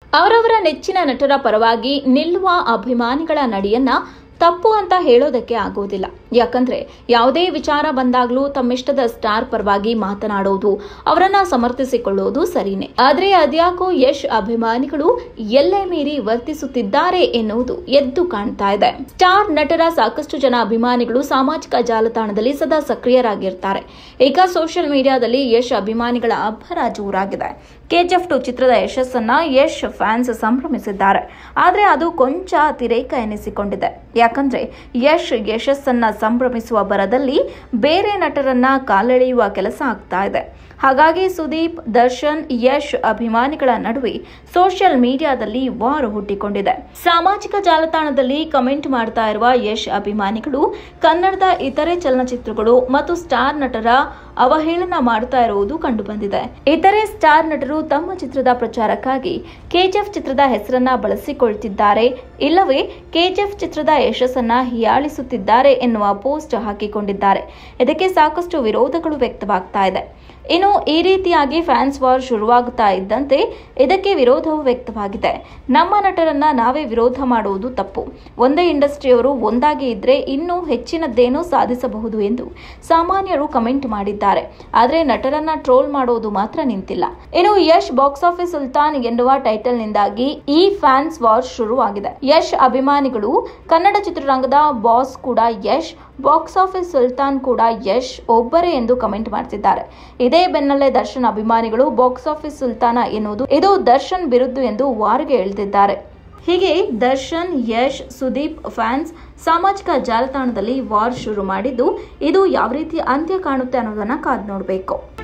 ಅವರವರ ನೆಚ್ಚಿನ ನಟರ ಪರವಾಗಿ ನಿಲ್ಲುವ ಅಭಿಮಾನಿಗಳ ನಡೆಯನ್ನ ತಪ್ಪು ಅಂತ ಹೇಳೋದಕ್ಕೆ ಆಗೋದಿಲ್ಲ ಯಾಕಂದ್ರೆ ಯಾವುದೇ ವಿಚಾರ ಬಂದಾಗ್ಲೂ ತಮ್ಮಿಷ್ಟದ ಸ್ಟಾರ್ ಪರವಾಗಿ ಮಾತನಾಡೋದು ಅವರನ್ನ ಸಮರ್ಥಿಸಿಕೊಳ್ಳೋದು ಸರಿನೇ ಆದ್ರೆ ಅದ್ಯಾಕೋ ಯಶ್ ಅಭಿಮಾನಿಗಳು ಎಲ್ಲೇ ಮೀರಿ ವರ್ತಿಸುತ್ತಿದ್ದಾರೆ ಎನ್ನುವುದು ಎದ್ದು ಕಾಣ್ತಾ ಇದೆ ಸ್ಟಾರ್ ನಟರ ಸಾಕಷ್ಟು ಜನ ಅಭಿಮಾನಿಗಳು ಸಾಮಾಜಿಕ ಜಾಲತಾಣದಲ್ಲಿ ಸದಾ ಸಕ್ರಿಯರಾಗಿರ್ತಾರೆ ಈಗ ಸೋಷಿಯಲ್ ಮೀಡಿಯಾದಲ್ಲಿ ಯಶ್ ಅಭಿಮಾನಿಗಳ ಅಬ್ಬರ ಜೋರಾಗಿದೆ ಕೆಜಿಎಫ್ ಟು ಚಿತ್ರದ ಯಶಸ್ಸನ್ನ ಯಶ್ ಫ್ಯಾನ್ಸ್ ಸಂಭ್ರಮಿಸಿದ್ದಾರೆ ಆದ್ರೆ ಅದು ಕೊಂಚ ಅತಿರೇಕ ಎನಿಸಿಕೊಂಡಿದೆ ಯಾಕಂದ್ರೆ ಯಶ್ ಯಶಸ್ಸನ್ನ ಸಂಭ್ರಮಿಸುವ ಬರದಲ್ಲಿ ಬೇರೆ ನಟರನ್ನ ಕಾಲೆಳೆಯುವ ಕೆಲಸ ಆಗ್ತಾ ಇದೆ ಹಾಗಾಗಿ ಸುದೀಪ್ ದರ್ಶನ್ ಯಶ್ ಅಭಿಮಾನಿಗಳ ನಡುವೆ ಸೋಷಿಯಲ್ ಮೀಡಿಯಾದಲ್ಲಿ ವಾರ್ ಹುಟ್ಟಿಕೊಂಡಿದೆ ಸಾಮಾಜಿಕ ಜಾಲತಾಣದಲ್ಲಿ ಕಮೆಂಟ್ ಮಾಡ್ತಾ ಇರುವ ಯಶ್ ಅಭಿಮಾನಿಗಳು ಕನ್ನಡದ ಇತರೆ ಚಲನಚಿತ್ರಗಳು ಮತ್ತು ಸ್ಟಾರ್ ನಟರ ಅವಹೇಳನ ಮಾಡ್ತಾ ಇರುವುದು ಕಂಡುಬಂದಿದೆ ಇತರೆ ಸ್ಟಾರ್ ನಟರು ತಮ್ಮ ಚಿತ್ರದ ಪ್ರಚಾರಕ್ಕಾಗಿ ಕೆಜಿಎಫ್ ಚಿತ್ರದ ಹೆಸರನ್ನ ಬಳಸಿಕೊಳ್ತಿದ್ದಾರೆ ಇಲ್ಲವೇ ಕೆಜಿಎಫ್ ಚಿತ್ರದ ಯಶಸ್ಸನ್ನ ಹೀಯಾಳಿಸುತ್ತಿದ್ದಾರೆ ಎನ್ನುವ ಪೋಸ್ಟ್ ಹಾಕಿಕೊಂಡಿದ್ದಾರೆ ಇದಕ್ಕೆ ಸಾಕಷ್ಟು ವಿರೋಧಗಳು ವ್ಯಕ್ತವಾಗ್ತಾ ಇದೆ ಇನ್ನು ಈ ರೀತಿಯಾಗಿ ಫ್ಯಾನ್ಸ್ ವಾರ್ ಶುರುವಾಗುತ್ತಾ ಇದ್ದಂತೆ ಇದಕ್ಕೆ ವಿರೋಧವು ವ್ಯಕ್ತವಾಗಿದೆ ನಮ್ಮ ನಟರನ್ನ ನಾವೇ ವಿರೋಧ ಮಾಡುವುದು ತಪ್ಪು ಒಂದೇ ಇಂಡಸ್ಟ್ರಿಯವರು ಒಂದಾಗಿ ಇದ್ರೆ ಇನ್ನೂ ಹೆಚ್ಚಿನದ್ದೇನೋ ಸಾಧಿಸಬಹುದು ಎಂದು ಸಾಮಾನ್ಯರು ಕಮೆಂಟ್ ಮಾಡಿದ್ದಾರೆ ಆದರೆ ನಟರನ್ನ ಟ್ರೋಲ್ ಮಾಡೋದು ಮಾತ್ರ ನಿಂತಿಲ್ಲ ಇನ್ನು ಯಶ್ ಬಾಕ್ಸ್ ಆಫೀಸ್ ಸುಲ್ತಾನ್ ಎನ್ನುವ ಟೈಟಲ್ನಿಂದಾಗಿ ಈ ಫ್ಯಾನ್ಸ್ ವಾರ್ ಶುರುವಾಗಿದೆ ಯಶ್ ಅಭಿಮಾನಿಗಳು ಕನ್ನಡ ಚಿತ್ರರಂಗದ ಬಾಸ್ ಕೂಡ ಯಶ್ ಬಾಕ್ಸ್ ಆಫೀಸ್ ಸುಲ್ತಾನ್ ಕೂಡ ಯಶ್ ಒಬ್ಬರೇ ಎಂದು ಕಮೆಂಟ್ ಮಾಡ್ತಿದ್ದಾರೆ ಇದೇ ಬೆನ್ನಲ್ಲೇ ದರ್ಶನ್ ಅಭಿಮಾನಿಗಳು ಬಾಕ್ಸ್ ಆಫೀಸ್ ಸುಲ್ತಾನ ಎನ್ನುವುದು ಇದು ದರ್ಶನ್ ಬಿರುದ್ದು ಎಂದು ವಾರ್ಗೆ ಎಳೆದಿದ್ದಾರೆ ಹೀಗೆ ದರ್ಶನ್ ಯಶ್ ಸುದೀಪ್ ಫ್ಯಾನ್ಸ್ ಸಾಮಾಜಿಕ ಜಾಲತಾಣದಲ್ಲಿ ವಾರ್ ಶುರು ಮಾಡಿದ್ದು ಇದು ಯಾವ ರೀತಿ ಅಂತ್ಯ ಕಾಣುತ್ತೆ ಅನ್ನೋದನ್ನ ಕಾದ್ ನೋಡಬೇಕು